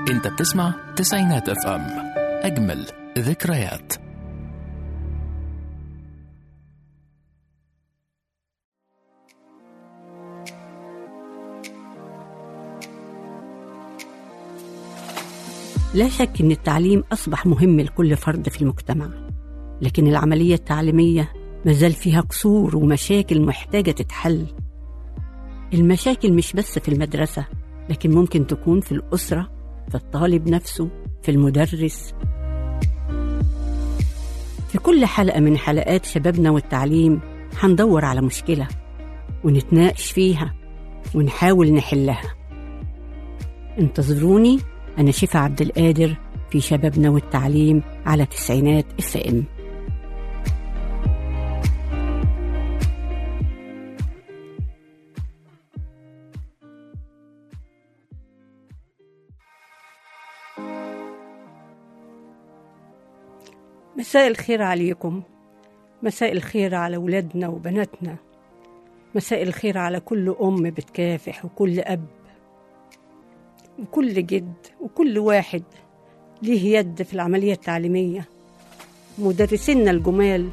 انت بتسمع تسعينات اف ام اجمل ذكريات لا شك ان التعليم اصبح مهم لكل فرد في المجتمع لكن العمليه التعليميه مازال فيها قصور ومشاكل محتاجه تتحل المشاكل مش بس في المدرسه لكن ممكن تكون في الاسره في الطالب نفسه في المدرس في كل حلقه من حلقات شبابنا والتعليم هندور على مشكله ونتناقش فيها ونحاول نحلها انتظروني أنا شفا عبد القادر في شبابنا والتعليم على تسعينات اف ام مساء الخير عليكم مساء الخير على ولادنا وبناتنا مساء الخير على كل أم بتكافح وكل أب وكل جد وكل واحد ليه يد في العملية التعليمية مدرسينا الجمال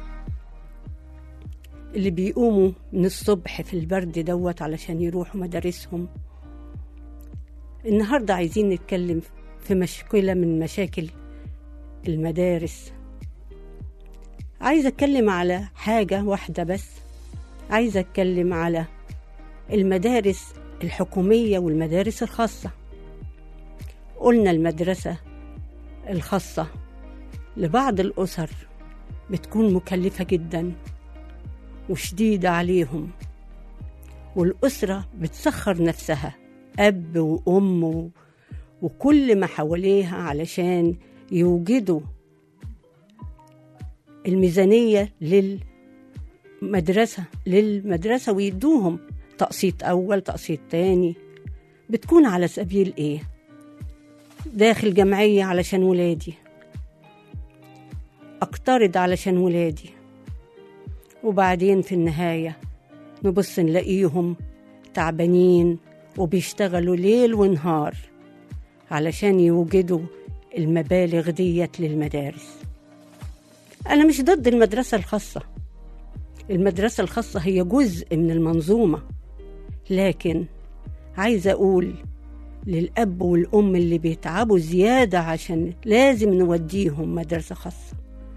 اللي بيقوموا من الصبح في البرد دوت علشان يروحوا مدارسهم النهاردة عايزين نتكلم في مشكلة من مشاكل المدارس عايزة أتكلم على حاجة واحدة بس عايزة أتكلم على المدارس الحكومية والمدارس الخاصة قلنا المدرسة الخاصة لبعض الأسر بتكون مكلفة جدا وشديدة عليهم والأسرة بتسخر نفسها أب وأم وكل ما حواليها علشان يوجدوا الميزانية للمدرسة للمدرسة ويدوهم تقسيط أول تقسيط تاني بتكون على سبيل إيه؟ داخل جمعية علشان ولادي أقترض علشان ولادي وبعدين في النهاية نبص نلاقيهم تعبانين وبيشتغلوا ليل ونهار علشان يوجدوا المبالغ ديت للمدارس أنا مش ضد المدرسة الخاصة المدرسة الخاصة هي جزء من المنظومة لكن عايزة أقول للأب والأم اللي بيتعبوا زيادة عشان لازم نوديهم مدرسة خاصة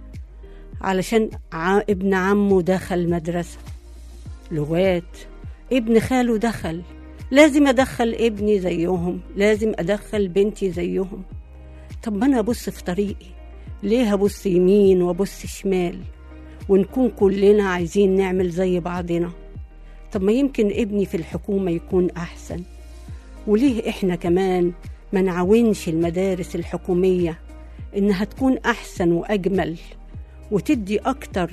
علشان ع... ابن عمه دخل مدرسة لغات ابن خاله دخل لازم أدخل ابني زيهم لازم أدخل بنتي زيهم طب ما أنا أبص في طريقي ليه أبص يمين وأبص شمال ونكون كلنا عايزين نعمل زي بعضنا طب ما يمكن ابني في الحكومة يكون أحسن وليه إحنا كمان ما نعاونش المدارس الحكومية إنها تكون أحسن وأجمل وتدي أكتر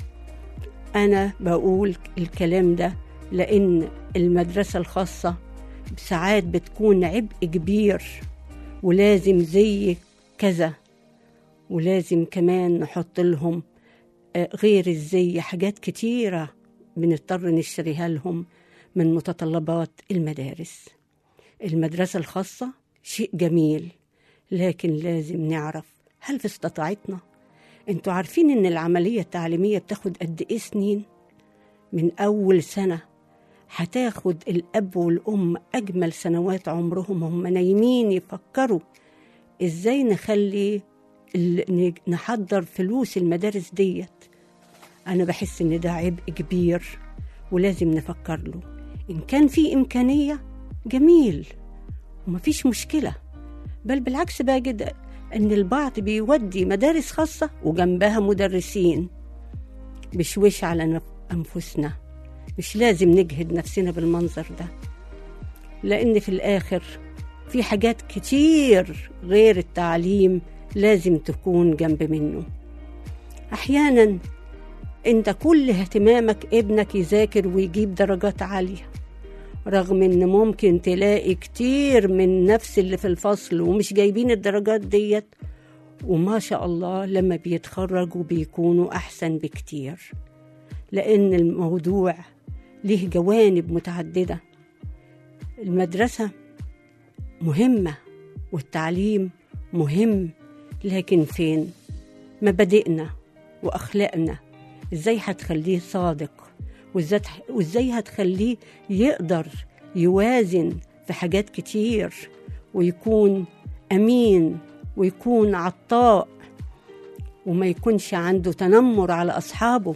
أنا بقول الكلام ده لأن المدرسة الخاصة ساعات بتكون عبء كبير ولازم زي كذا ولازم كمان نحط لهم غير الزي حاجات كتيرة بنضطر نشتريها لهم من متطلبات المدارس المدرسة الخاصة شيء جميل لكن لازم نعرف هل في استطاعتنا انتوا عارفين ان العملية التعليمية بتاخد قد ايه سنين من اول سنة هتاخد الاب والام اجمل سنوات عمرهم هم نايمين يفكروا ازاي نخلي نحضر فلوس المدارس ديت أنا بحس إن ده عبء كبير ولازم نفكر له إن كان في إمكانية جميل ومفيش مشكلة بل بالعكس بجد إن البعض بيودي مدارس خاصة وجنبها مدرسين بشويش على أنفسنا مش لازم نجهد نفسنا بالمنظر ده لأن في الآخر في حاجات كتير غير التعليم لازم تكون جنب منه أحيانا انت كل اهتمامك ابنك يذاكر ويجيب درجات عالية رغم ان ممكن تلاقي كتير من نفس اللي في الفصل ومش جايبين الدرجات ديت وما شاء الله لما بيتخرجوا بيكونوا احسن بكتير لان الموضوع ليه جوانب متعددة المدرسة مهمة والتعليم مهم لكن فين مبادئنا وأخلاقنا إزاي هتخليه صادق وإزاي- وإزاي هتخليه يقدر يوازن في حاجات كتير ويكون أمين ويكون عطاء وما يكونش عنده تنمر على أصحابه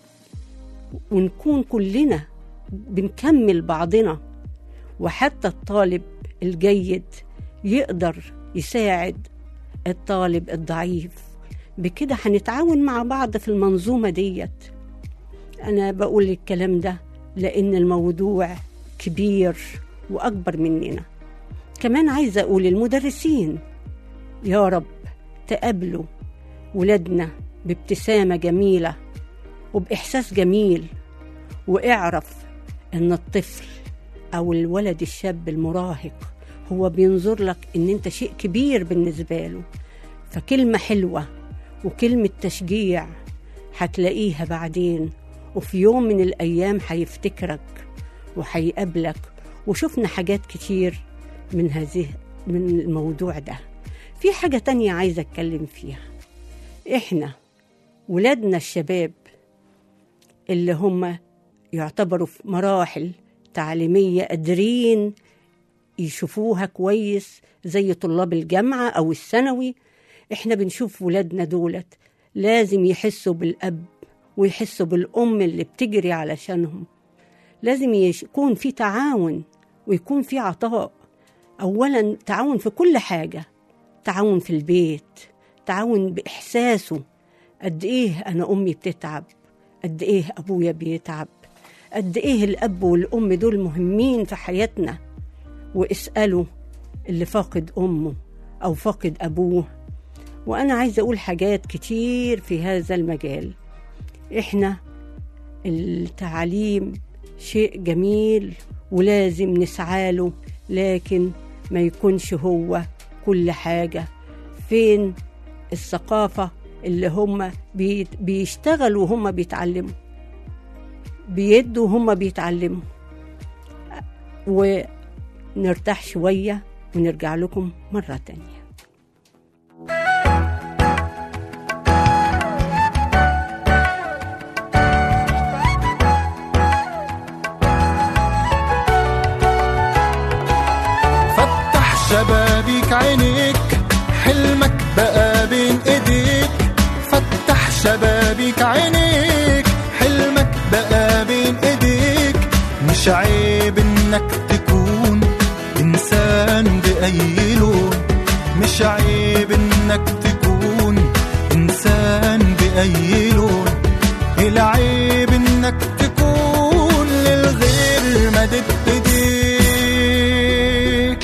ونكون كلنا بنكمل بعضنا وحتى الطالب الجيد يقدر يساعد الطالب الضعيف بكده هنتعاون مع بعض في المنظومة ديت أنا بقول الكلام ده لأن الموضوع كبير وأكبر مننا كمان عايزة أقول المدرسين يا رب تقابلوا ولادنا بابتسامة جميلة وبإحساس جميل واعرف إن الطفل أو الولد الشاب المراهق هو بينظر لك إن أنت شيء كبير بالنسبة له فكلمة حلوة وكلمة تشجيع هتلاقيها بعدين وفي يوم من الأيام هيفتكرك وهيقابلك وشفنا حاجات كتير من هذه من الموضوع ده في حاجة تانية عايزة أتكلم فيها إحنا ولادنا الشباب اللي هم يعتبروا في مراحل تعليمية قادرين يشوفوها كويس زي طلاب الجامعة أو الثانوي إحنا بنشوف ولادنا دولت لازم يحسوا بالأب ويحسوا بالأم اللي بتجري علشانهم لازم يش- يكون في تعاون ويكون في عطاء أولا تعاون في كل حاجة تعاون في البيت تعاون بإحساسه قد إيه أنا أمي بتتعب قد إيه أبويا بيتعب قد إيه الأب والأم دول مهمين في حياتنا واسألوا اللي فاقد أمه أو فاقد أبوه وأنا عايزة أقول حاجات كتير في هذا المجال إحنا التعليم شيء جميل ولازم نسعى له لكن ما يكونش هو كل حاجة فين الثقافة اللي هم بي- بيشتغلوا وهم بيتعلموا بيدوا وهم بيتعلموا ونرتاح شوية ونرجع لكم مرة تانية فتح شبابيك عينيك حلمك بقى بين ايديك فتح شبابيك عينيك حلمك بقى بين ايديك مش عيب انك تكون انسان باي لون مش عيب انك تكون انسان باي لون العيب انك تكون للغير مدد ايديك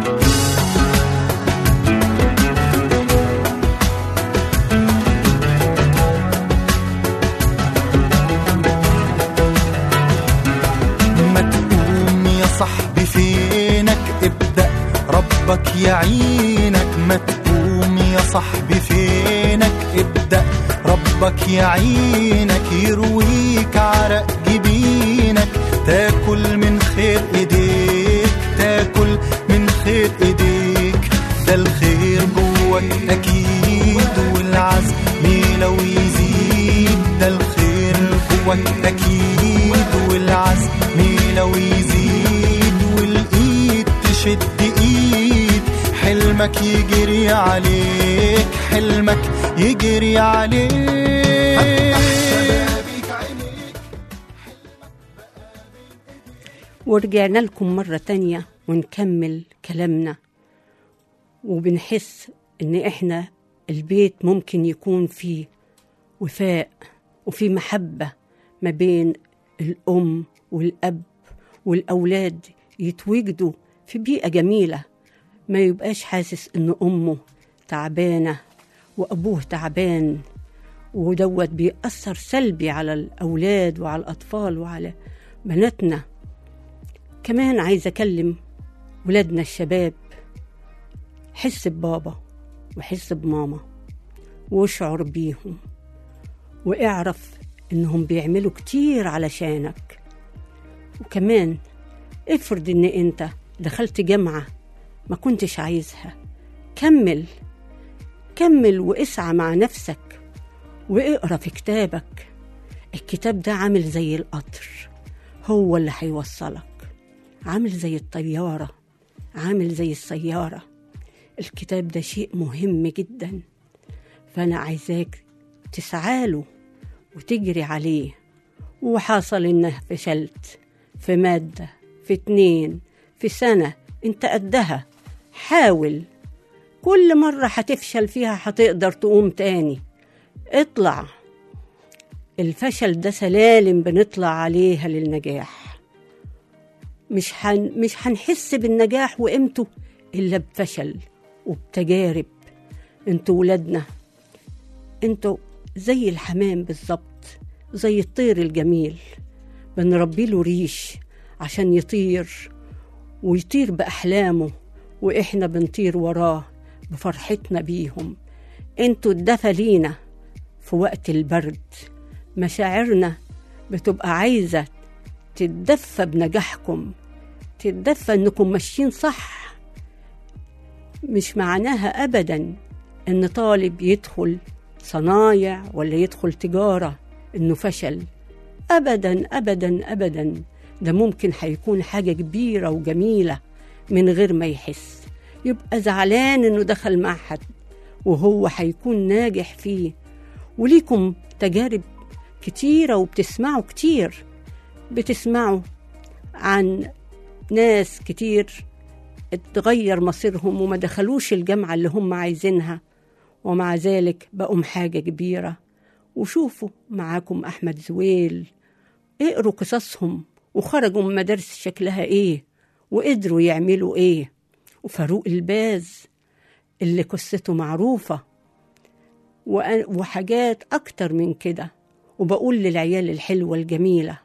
ما تقوم يا صاحبي فينك ابدأ ربك يعينك ما تقوم يا صاحبي فينك ابدأ ربك يعينك يرويك عرق جبينك تاكل من خير ايديك تاكل من خير ايديك ده الخير جواك اكيد والعزم لو يزيد ده الخير جواك اكيد والعزم لو يزيد والايد تشد ايد حلمك يجري عليك حلمك يجري عليك ورجعنا لكم مرة تانية ونكمل كلامنا وبنحس إن إحنا البيت ممكن يكون فيه وفاء وفي محبة ما بين الأم والأب والأولاد يتوجدوا في بيئة جميلة ما يبقاش حاسس إن أمه تعبانة وأبوه تعبان ودوت بيأثر سلبي على الأولاد وعلى الأطفال وعلى بناتنا كمان عايزة أكلم ولادنا الشباب حس ببابا وحس بماما واشعر بيهم واعرف إنهم بيعملوا كتير علشانك وكمان افرض إن أنت دخلت جامعة ما كنتش عايزها كمل كمل واسعى مع نفسك واقرا في كتابك الكتاب ده عامل زي القطر هو اللي هيوصلك عامل زي الطيارة عامل زي السيارة الكتاب ده شيء مهم جدا فأنا عايزاك تسعاله وتجري عليه وحصل إنه فشلت في مادة في اتنين في سنة انت قدها حاول كل مرة هتفشل فيها هتقدر تقوم تاني اطلع الفشل ده سلالم بنطلع عليها للنجاح مش هن مش هنحس بالنجاح وقيمته الا بفشل وبتجارب انتوا ولادنا انتوا زي الحمام بالظبط زي الطير الجميل بنربي له ريش عشان يطير ويطير بأحلامه وإحنا بنطير وراه بفرحتنا بيهم انتوا الدفى لينا في وقت البرد مشاعرنا بتبقى عايزة تتدفى بنجاحكم تتدفى انكم ماشيين صح مش معناها ابدا ان طالب يدخل صنايع ولا يدخل تجارة انه فشل ابدا ابدا ابدا ده ممكن هيكون حاجة كبيرة وجميلة من غير ما يحس يبقى زعلان انه دخل معهد وهو هيكون ناجح فيه وليكم تجارب كتيرة وبتسمعوا كتير بتسمعوا عن ناس كتير اتغير مصيرهم وما دخلوش الجامعة اللي هم عايزينها ومع ذلك بقوا حاجة كبيرة وشوفوا معاكم أحمد زويل اقروا قصصهم وخرجوا من مدارس شكلها ايه وقدروا يعملوا ايه وفاروق الباز اللي قصته معروفة وحاجات أكتر من كده وبقول للعيال الحلوة الجميلة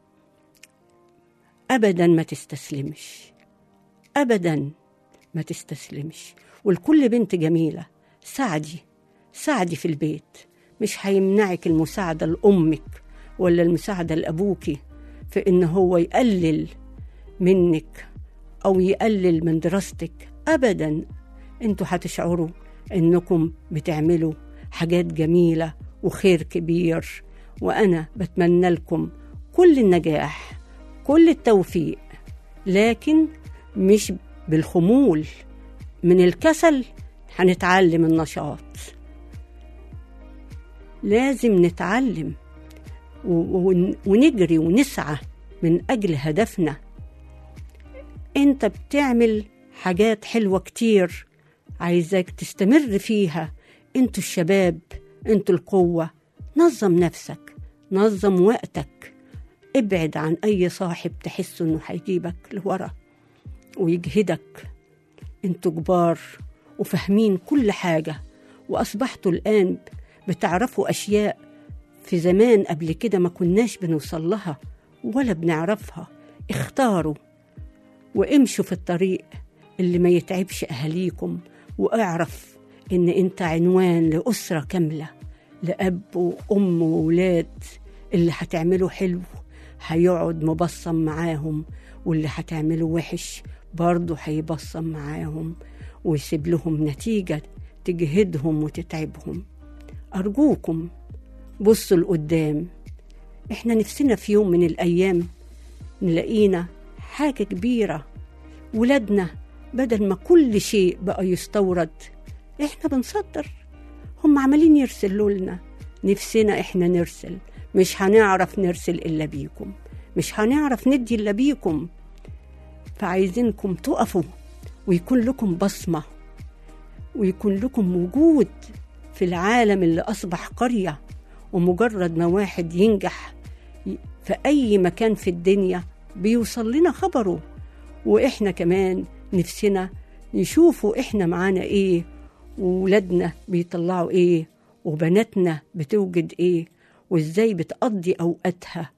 أبدا ما تستسلمش أبدا ما تستسلمش والكل بنت جميلة ساعدي ساعدي في البيت مش هيمنعك المساعدة لأمك ولا المساعدة لأبوكي في إن هو يقلل منك أو يقلل من دراستك أبدا انتوا هتشعروا إنكم بتعملوا حاجات جميلة وخير كبير وأنا بتمنى لكم كل النجاح كل التوفيق لكن مش بالخمول من الكسل هنتعلم النشاط لازم نتعلم ونجري ونسعى من أجل هدفنا أنت بتعمل حاجات حلوة كتير عايزاك تستمر فيها انتوا الشباب انتوا القوة نظم نفسك نظم وقتك ابعد عن أي صاحب تحس إنه هيجيبك لورا ويجهدك انتوا كبار وفاهمين كل حاجة وأصبحتوا الآن بتعرفوا أشياء في زمان قبل كده ما كناش بنوصل لها ولا بنعرفها اختاروا وامشوا في الطريق اللي ما يتعبش أهاليكم واعرف إن أنت عنوان لأسرة كاملة لأب وأم وولاد اللي هتعمله حلو هيقعد مبصم معاهم واللي هتعمله وحش برضه هيبصم معاهم ويسيب لهم نتيجة تجهدهم وتتعبهم أرجوكم بصوا لقدام احنا نفسنا في يوم من الأيام نلاقينا حاجة كبيرة ولادنا بدل ما كل شيء بقى يستورد احنا بنصدر هم عمالين يرسلوا لنا نفسنا احنا نرسل مش هنعرف نرسل الا بيكم مش هنعرف ندي الا بيكم فعايزينكم تقفوا ويكون لكم بصمه ويكون لكم وجود في العالم اللي اصبح قريه ومجرد ما واحد ينجح في اي مكان في الدنيا بيوصل لنا خبره واحنا كمان نفسنا نشوفوا احنا معانا ايه وولادنا بيطلعوا ايه وبناتنا بتوجد ايه وازاي بتقضي اوقاتها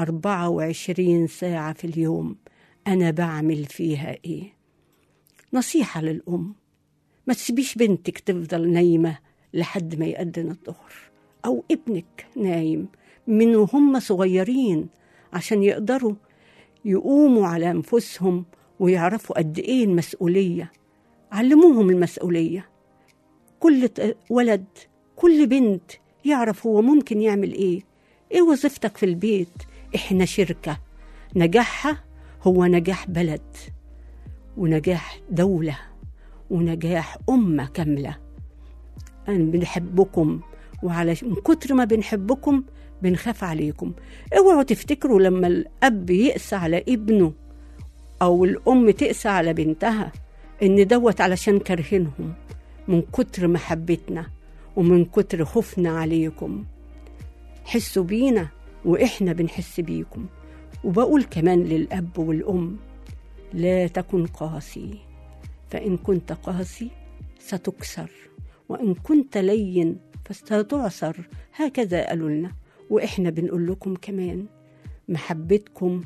24 ساعة في اليوم أنا بعمل فيها إيه نصيحة للأم ما تسيبيش بنتك تفضل نايمة لحد ما يأذن الظهر أو ابنك نايم من وهم صغيرين عشان يقدروا يقوموا على أنفسهم ويعرفوا قد إيه المسؤولية علموهم المسؤولية كل ت- ولد كل بنت يعرف هو ممكن يعمل ايه ايه وظيفتك في البيت احنا شركة نجاحها هو نجاح بلد ونجاح دولة ونجاح أمة كاملة أنا بنحبكم وعلى من كتر ما بنحبكم بنخاف عليكم اوعوا تفتكروا لما الأب يقسى على ابنه أو الأم تقسى على بنتها إن دوت علشان كارهينهم من كتر محبتنا ومن كتر خوفنا عليكم حسوا بينا وإحنا بنحس بيكم وبقول كمان للأب والأم لا تكن قاسي فإن كنت قاسي ستكسر وإن كنت لين فستعسر هكذا قالوا لنا وإحنا بنقول لكم كمان محبتكم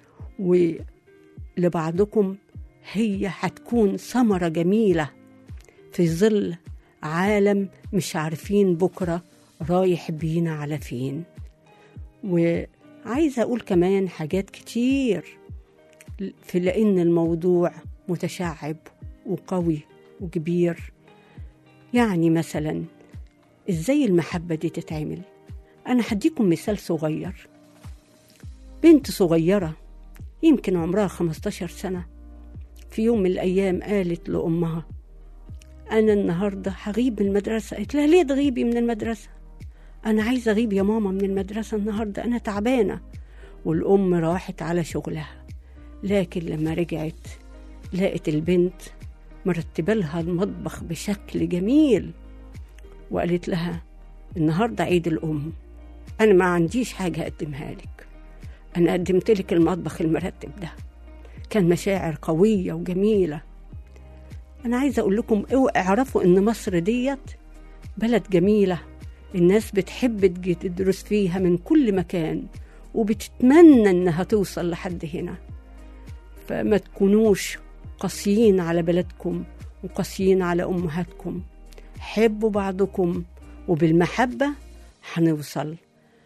ولبعضكم هي هتكون ثمرة جميلة في ظل عالم مش عارفين بكرة رايح بينا على فين وعايزة أقول كمان حاجات كتير في لأن الموضوع متشعب وقوي وكبير يعني مثلا ازاي المحبة دي تتعمل أنا هديكم مثال صغير بنت صغيرة يمكن عمرها 15 سنة في يوم من الأيام قالت لأمها أنا النهاردة هغيب من المدرسة قالت لها ليه تغيبي من المدرسة أنا عايزة أغيب يا ماما من المدرسة النهاردة أنا تعبانة والأم راحت على شغلها لكن لما رجعت لقت البنت مرتبة لها المطبخ بشكل جميل وقالت لها النهاردة عيد الأم أنا ما عنديش حاجة أقدمها لك أنا قدمت لك المطبخ المرتب ده كان مشاعر قوية وجميلة أنا عايزة أقول لكم اوعوا اعرفوا إن مصر ديت بلد جميلة الناس بتحب تجي تدرس فيها من كل مكان وبتتمنى إنها توصل لحد هنا فما تكونوش قاسيين على بلدكم وقاسيين على أمهاتكم حبوا بعضكم وبالمحبة هنوصل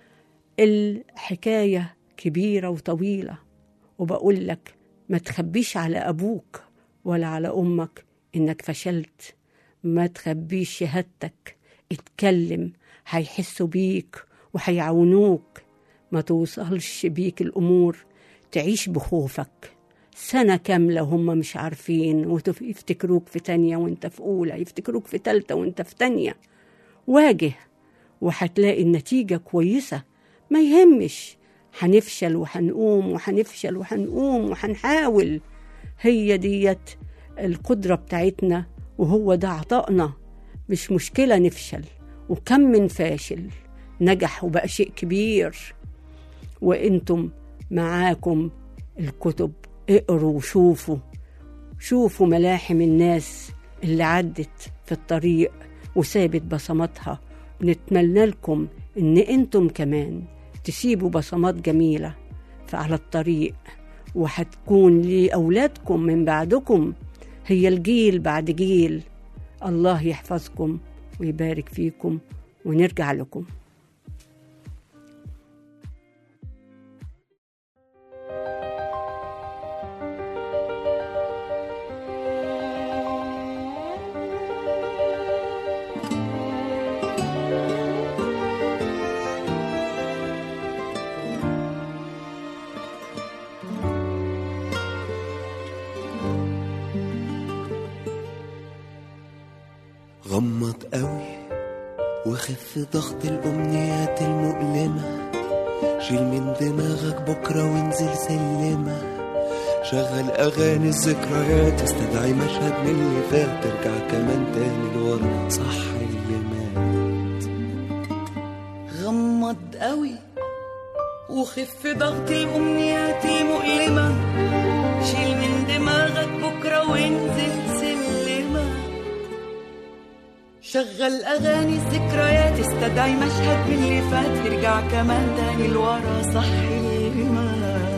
الحكاية كبيرة وطويلة وبقول لك ما تخبيش على أبوك ولا على أمك إنك فشلت ما تخبيش شهادتك اتكلم هيحسوا بيك وهيعاونوك ما توصلش بيك الأمور تعيش بخوفك سنة كاملة هم مش عارفين ويفتكروك في تانية وانت في أولى يفتكروك في تالتة وانت في تانية واجه وهتلاقي النتيجة كويسة ما يهمش هنفشل وهنقوم وهنفشل وهنقوم وهنحاول هي ديت القدرة بتاعتنا وهو ده عطائنا مش مشكلة نفشل وكم من فاشل نجح وبقى شيء كبير وانتم معاكم الكتب اقروا وشوفوا شوفوا ملاحم الناس اللي عدت في الطريق وسابت بصماتها ونتمنى لكم ان انتم كمان تسيبوا بصمات جميلة على الطريق وهتكون لأولادكم من بعدكم هي الجيل بعد جيل الله يحفظكم ويبارك فيكم ونرجع لكم غمض قوي وخف ضغط الأمنيات المؤلمة شيل من دماغك بكرة وانزل سلمة شغل أغاني الذكريات استدعي مشهد من اللي فات ترجع كمان تاني لورا صح اللي مات غمض قوي وخف ضغط الأمنيات المؤلمة شيل من دماغك بكرة وانزل سلمة شغل أغاني الذكريات استدعي مشهد من اللي فات ترجع كمان تاني لورا صح اللي مات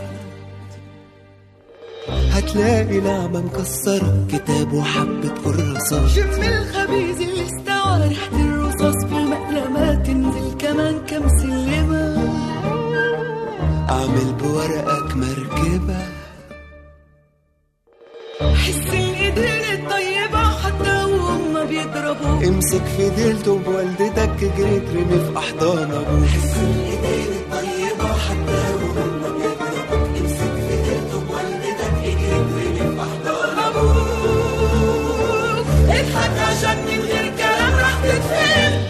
هتلاقي نعمة مكسرة كتاب وحبة كراسات شم الخبيز اللي استوى ريحة الرصاص في المقلمات تنزل كمان كم سلمة أعمل بورقك مركبة حس ان ايدينا الطيبة حتى وهم بيضربوا امسك في ديلته بوالدتك جري ترمي في احضان ابوك حس الايدين الطيبة حتى وهم بيضربوك امسك في ديلته بوالدتك جري ترمي في احضان أبوك اضحك عشان من غير كلام راح تتفهم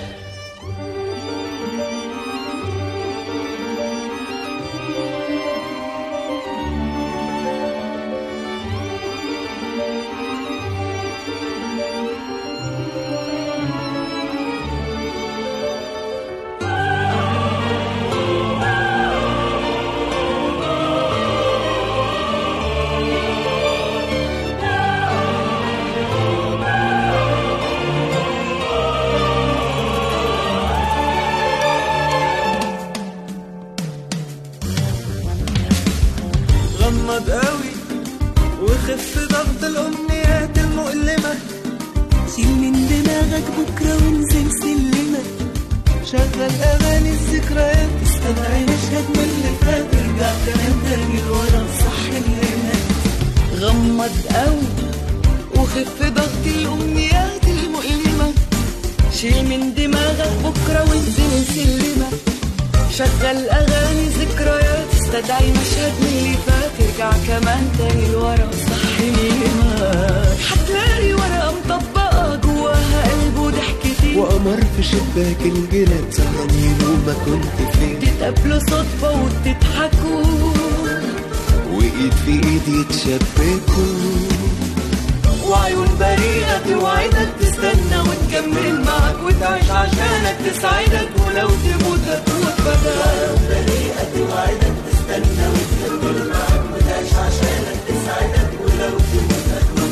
غمض قوي وخف ضغط الامنيات المؤلمة شيل من دماغك بكرة وانزل سلمك شغل اغاني الذكريات استدعي مشهد من اللي فات ارجع كمان تاني لورا صح اللي مات غمض قوي وخف ضغط الأمنيات المؤلمة شيل من دماغك بكرة وانزل سلمة شغل أغاني ذكريات استدعي مشهد من اللي فات ارجع كمان تاني لورا صح اللي مات هتلاقي ورقة مطبقة جواها قلب وضحكتين وقمر في شباك الجنة سهران ما كنت فين تتقابلوا صدفة وتضحكوا وايد في ايد يتشبكوا وعيون بريئة توعدك تستنى وتكمل معك وتعيش عشانك تسعدك ولو تموت هتموت بدل بريئة توعدك تستنى وتكمل معك وتعيش عشانك تسعدك ولو تموت هتموت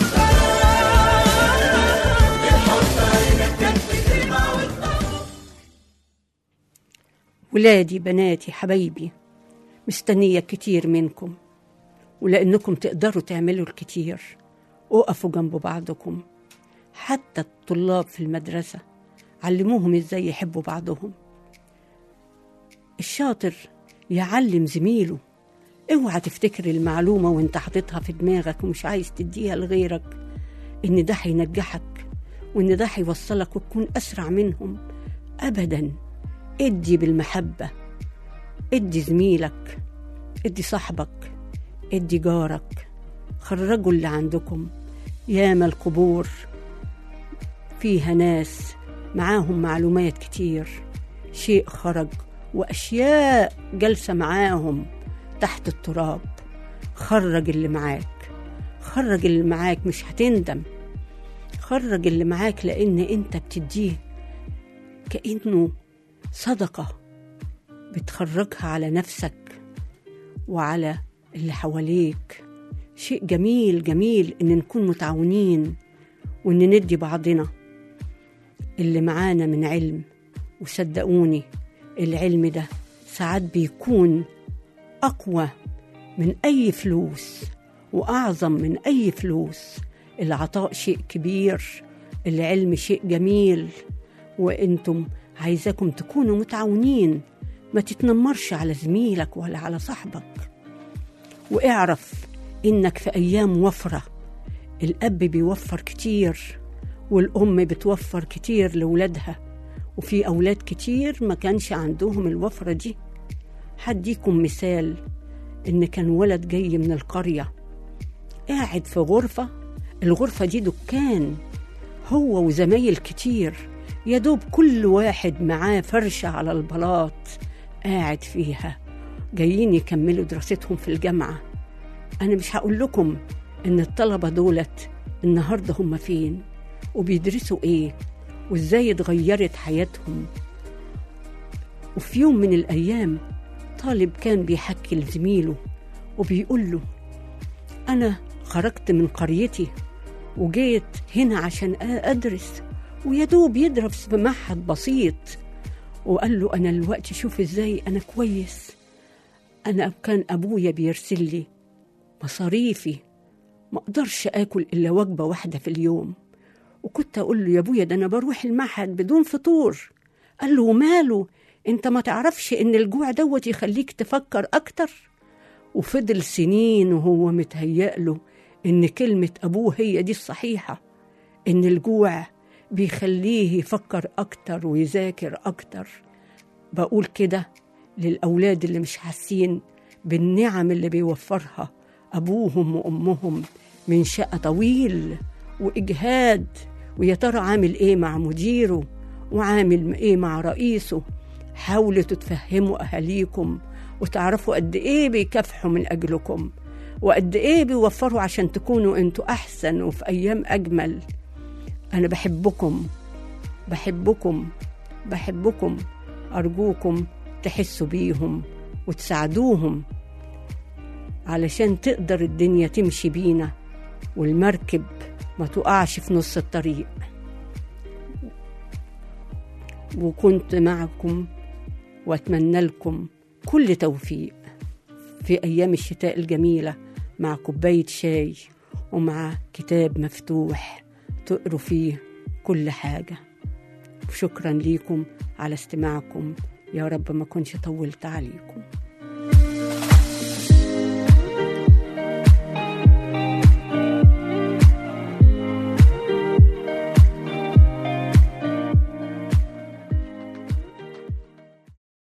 الحب عينك كانت بتلمع وتطول ولادي بناتي حبايبي مستنية كتير منكم ولأنكم تقدروا تعملوا الكتير وقفوا جنب بعضكم حتى الطلاب في المدرسة علموهم ازاي يحبوا بعضهم الشاطر يعلم زميله اوعى تفتكر المعلومة وانت حاططها في دماغك ومش عايز تديها لغيرك ان ده هينجحك وان ده هيوصلك وتكون اسرع منهم ابدا ادي بالمحبة ادي زميلك ادي صاحبك ادي جارك خرجوا اللي عندكم ياما القبور فيها ناس معاهم معلومات كتير شيء خرج واشياء جالسه معاهم تحت التراب خرج اللي معاك خرج اللي معاك مش هتندم خرج اللي معاك لان انت بتديه كانه صدقه بتخرجها على نفسك وعلى اللي حواليك شيء جميل جميل ان نكون متعاونين وان ندي بعضنا اللي معانا من علم وصدقوني العلم ده ساعات بيكون اقوى من اي فلوس واعظم من اي فلوس العطاء شيء كبير العلم شيء جميل وانتم عايزاكم تكونوا متعاونين ما تتنمرش على زميلك ولا على صاحبك واعرف انك في ايام وفره الاب بيوفر كتير والام بتوفر كتير لولادها وفي اولاد كتير ما كانش عندهم الوفره دي هديكم مثال ان كان ولد جاي من القريه قاعد في غرفه الغرفه دي دكان هو وزمايل كتير يا دوب كل واحد معاه فرشه على البلاط قاعد فيها جايين يكملوا دراستهم في الجامعه انا مش هقول لكم ان الطلبه دولت النهارده هم فين وبيدرسوا ايه وازاي اتغيرت حياتهم وفي يوم من الايام طالب كان بيحكي لزميله وبيقول له انا خرجت من قريتي وجيت هنا عشان ادرس ويا دوب يدرس في معهد بسيط وقال له انا دلوقتي شوف ازاي انا كويس انا كان ابويا بيرسل لي مصاريفي ما اقدرش اكل الا وجبه واحده في اليوم وكنت اقول له يا ابويا ده انا بروح المعهد بدون فطور قال له وماله انت ما تعرفش ان الجوع دوت يخليك تفكر اكتر وفضل سنين وهو متهيأ له ان كلمه ابوه هي دي الصحيحه إن الجوع بيخليه يفكر أكتر ويذاكر أكتر بقول كده للأولاد اللي مش حاسين بالنعم اللي بيوفرها أبوهم وأمهم من شقة طويل وإجهاد ويا ترى عامل إيه مع مديره وعامل إيه مع رئيسه حاولوا تتفهموا أهاليكم وتعرفوا قد إيه بيكافحوا من أجلكم وقد إيه بيوفروا عشان تكونوا أنتوا أحسن وفي أيام أجمل أنا بحبكم بحبكم بحبكم أرجوكم تحسوا بيهم وتساعدوهم علشان تقدر الدنيا تمشي بينا والمركب ما تقعش في نص الطريق وكنت معكم واتمنى لكم كل توفيق في ايام الشتاء الجميله مع كوبايه شاي ومع كتاب مفتوح تقروا فيه كل حاجه شكرا ليكم على استماعكم يا رب ما كنش طولت عليكم